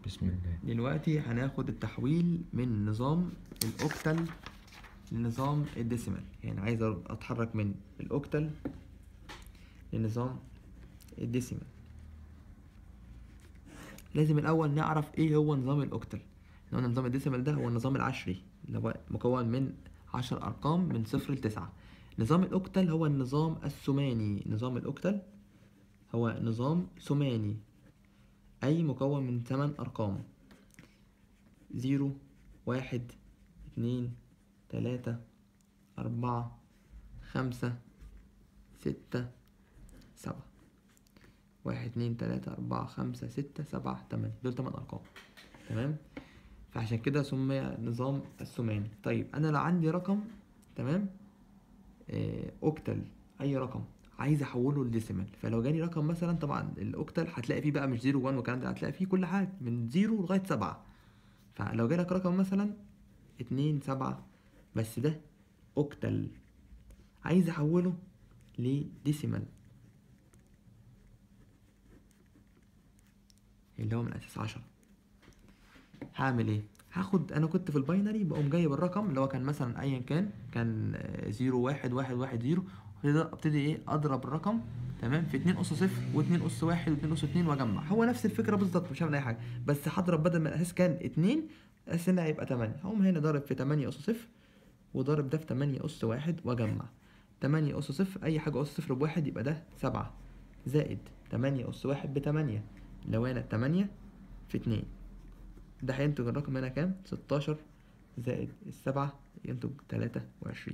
بسم الله دلوقتي هناخد التحويل من نظام الاوكتال لنظام الديسيمال يعني عايز اتحرك من الاوكتال لنظام الديسيمال لازم الاول نعرف ايه هو نظام الاوكتال احنا قلنا نظام الديسيمال ده هو النظام العشري اللي هو مكون من عشر ارقام من صفر لتسعة نظام الاوكتال هو النظام الثماني نظام الاوكتال هو نظام ثماني أي مكون من ثمان أرقام زيرو واحد اتنين تلاتة أربعة خمسة ستة سبعة واحد اتنين تلاتة أربعة خمسة ستة سبعة تمانية دول تمن أرقام تمام فعشان كده سمي نظام الثماني طيب أنا لو عندي رقم تمام آه، أوكتل أي رقم عايز احوله لديسيمال فلو جاني رقم مثلا طبعا الاوكتال هتلاقي فيه بقى مش 0 1 والكلام ده هتلاقي فيه كل حاجه من 0 لغايه 7 فلو جالك رقم مثلا 2 7 بس ده اوكتال عايز احوله لديسيمال اللي هو من اساس 10 هعمل ايه هاخد انا كنت في الباينري بقوم جايب الرقم اللي هو كان مثلا ايا كان كان 0 1 1 1 0 ابتدي ابتدي ايه اضرب الرقم تمام في 2 اس 0 و2 اس 1 و2 اس 2 واجمع هو نفس الفكره بالظبط مش هعمل اي حاجه بس هضرب بدل ما الاساس كان 2 الاساس هنا هيبقى 8 هقوم هنا ضارب في 8 اس 0 وضارب ده في 8 اس 1 واجمع 8 اس 0 اي حاجه اس 0 بواحد يبقى ده 7 زائد 8 اس 1 ب 8 لو انا 8 في 2 ده هينتج الرقم هنا كام 16 زائد السبعة ينتج 23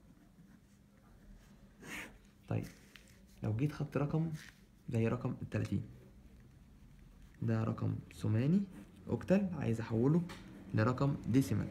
طيب لو جيت خدت رقم زي رقم التلاتين ده رقم ثماني اوكتال عايز احوله لرقم ديسيمال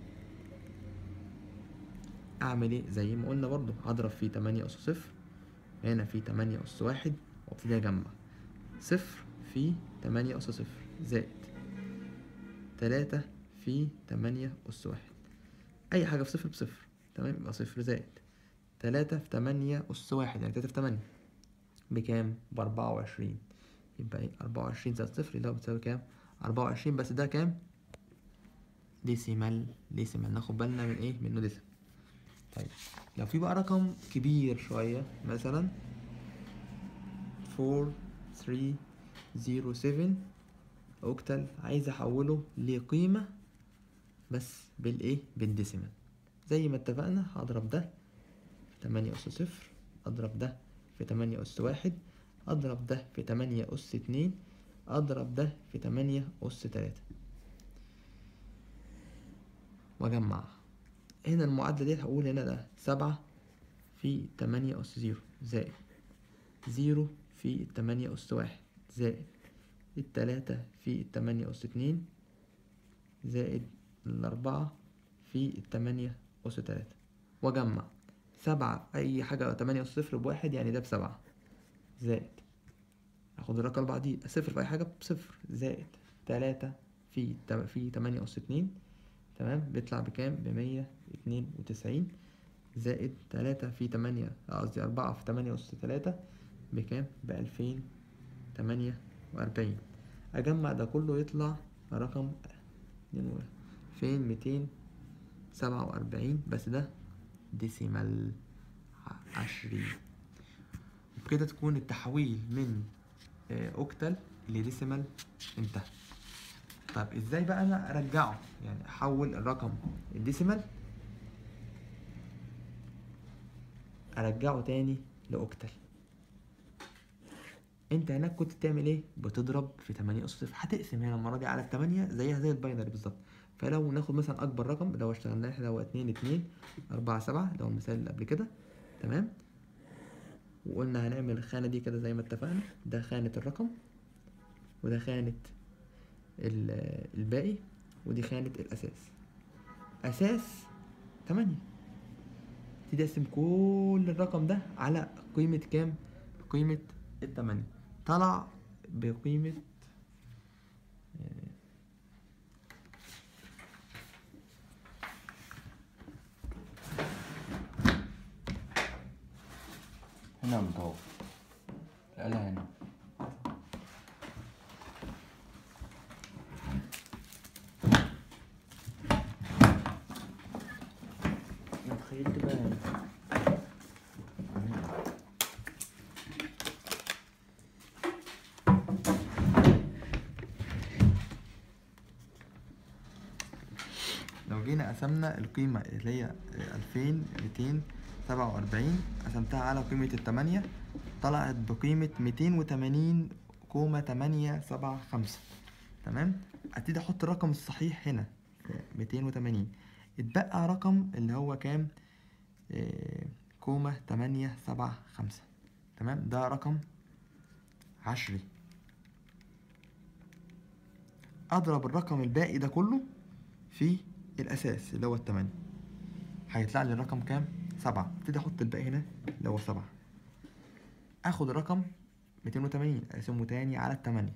اعمل ايه زي ما قلنا برضو هضرب فيه تمانية اس صفر هنا في تمانية اس واحد وابتدي اجمع صفر في تمانية اس صفر زائد تلاتة في تمانية اس واحد اي حاجة في صفر بصفر تمام يبقى صفر زائد تلاتة في تمانية أس واحد يعني تلاتة في تمانية بكام؟ بأربعة وعشرين يبقى ايه أربعة وعشرين زائد صفر اللي هو بتساوي كام؟ أربعة وعشرين بس ده كام؟ ديسيمال ديسيمال ناخد بالنا من ايه؟ منه ديسيمال طيب لو في بقى رقم كبير شوية مثلا فور ثري زيرو سفن اوكتال عايز احوله لقيمة بس بالايه؟ بالديسيمال زي ما اتفقنا هضرب ده تمانية أس صفر أضرب ده في تمانية أس واحد أضرب ده في تمانية أس اتنين أضرب ده في تمانية أس تلاتة وأجمع هنا المعادلة دي هقول هنا ده سبعة في تمانية أس زيرو زائد زيرو في التمانية أس واحد زائد التلاتة في التمانية أس اتنين زائد الأربعة في التمانية أس تلاتة وأجمع سبعة أي حاجة تمانية أس صفر بواحد يعني ده بسبعة زائد أخد الرقم اللي بعديه صفر في أي حاجة بصفر زائد تلاتة في تم- في تمانية أس اتنين تمام بيطلع بكام بمية اتنين وتسعين زائد تلاتة في تمانية قصدي أربعة في تمانية أس تلاتة بكام بألفين تمانية وأربعين أجمع ده كله يطلع رقم ألفين ميتين سبعة وأربعين بس ده ديسيمال ع- عشرين وبكده تكون التحويل من آه، اوكتال لديسيمال انتهى طب ازاي بقى انا ارجعه يعني احول الرقم الديسيمال ارجعه تاني لاوكتال انت هناك كنت بتعمل ايه بتضرب في 8 اس صفر هتقسم هنا المره دي على 8 زيها زي الباينري بالظبط فلو ناخد مثلا اكبر رقم اللي هو اشتغلناه احنا هو 2 2 4 7 اللي هو المثال اللي قبل كده تمام وقلنا هنعمل الخانه دي كده زي ما اتفقنا ده خانه الرقم وده خانه ال- الباقي ودي خانه الاساس اساس 8 تبتدي اقسم كل الرقم ده على قيمه كام قيمه التمانية طلع بقيمه آه، هنا مطور الآلة هنا قسمنا القيمة اللي هي ألفين ميتين سبعة وأربعين قسمتها على قيمة التمانية طلعت بقيمة ميتين وتمانين كوما تمانية سبعة خمسة تمام ابتدي احط الرقم الصحيح هنا ميتين وتمانين اتبقى رقم اللي هو كام آه، كوما تمانية سبعة خمسة تمام ده رقم عشري اضرب الرقم الباقي ده كله في الاساس اللي هو التمانية هيطلع لي الرقم كام سبعة ابتدي احط الباقي هنا اللي هو سبعة اخد الرقم ميتين وتمانين اقسمه تاني على التمانية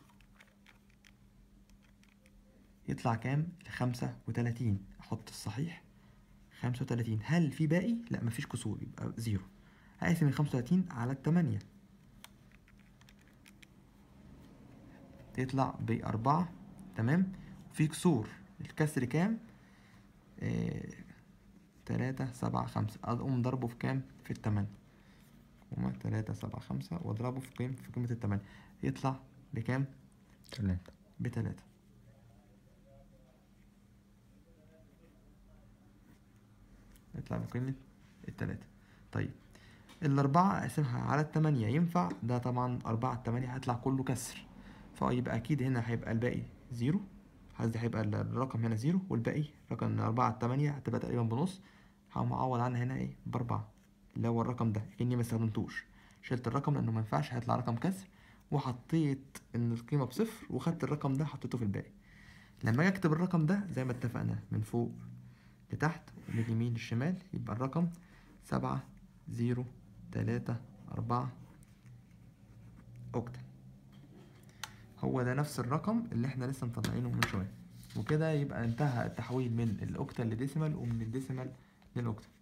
يطلع كام خمسة وتلاتين احط الصحيح خمسة وتلاتين هل في باقي لا مفيش كسور يبقى زيرو هقسم الخمسة وتلاتين على التمانية تطلع بأربعة تمام في كسور الكسر كام آه، تلاتة سبعة خمسة أقوم ضربه في كام في التمانية هما تلاتة سبعة خمسة واضربه في قيمة في قيمة التمانية يطلع بكام تلاتة بتلاتة يطلع بقيمة التلاتة طيب الأربعة أقسمها على التمانية ينفع ده طبعا أربعة التمانية هيطلع كله كسر فيبقى أكيد هنا هيبقى الباقي زيرو قصدي هيبقى ال- الرقم هنا زيرو والباقي رقم أربعة التمانية هتبقى تقريبا بنص هقوم أعوض عنها هنا إيه بأربعة اللي هو الرقم ده كأني ما استخدمتوش شلت الرقم لأنه ما ينفعش هيطلع رقم كسر وحطيت إن القيمة بصفر وخدت الرقم ده حطيته في الباقي لما أجي أكتب الرقم ده زي ما اتفقنا من فوق لتحت ومن اليمين للشمال يبقى الرقم سبعة زيرو تلاتة أربعة أوكتا هو ده نفس الرقم اللي احنا لسه مطلعينه من شوية وكده يبقى انتهى التحويل من الأوكتا لديسيمال ومن الديسيمال للأوكتا